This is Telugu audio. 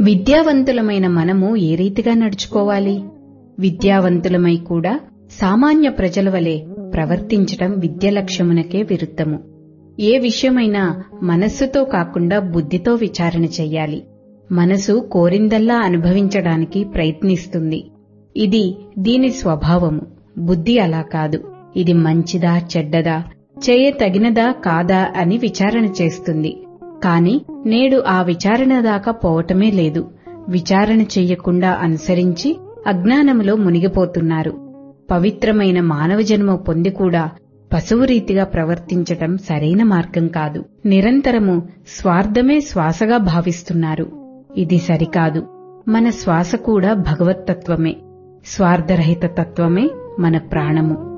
విద్యావంతులమైన మనము ఏ రీతిగా నడుచుకోవాలి విద్యావంతులమై కూడా సామాన్య ప్రజల వలె ప్రవర్తించటం విద్య లక్ష్యమునకే విరుద్ధము ఏ విషయమైనా మనస్సుతో కాకుండా బుద్ధితో విచారణ చెయ్యాలి మనసు కోరిందల్లా అనుభవించడానికి ప్రయత్నిస్తుంది ఇది దీని స్వభావము బుద్ధి అలా కాదు ఇది మంచిదా చెడ్డదా చేయ తగినదా కాదా అని విచారణ చేస్తుంది కాని నేడు ఆ విచారణ దాకా పోవటమే లేదు విచారణ చెయ్యకుండా అనుసరించి అజ్ఞానములో మునిగిపోతున్నారు పవిత్రమైన మానవ జన్మ పొంది కూడా పశువు రీతిగా ప్రవర్తించటం సరైన మార్గం కాదు నిరంతరము స్వార్థమే శ్వాసగా భావిస్తున్నారు ఇది సరికాదు మన శ్వాస కూడా భగవత్తత్వమే స్వార్థరహిత తత్వమే మన ప్రాణము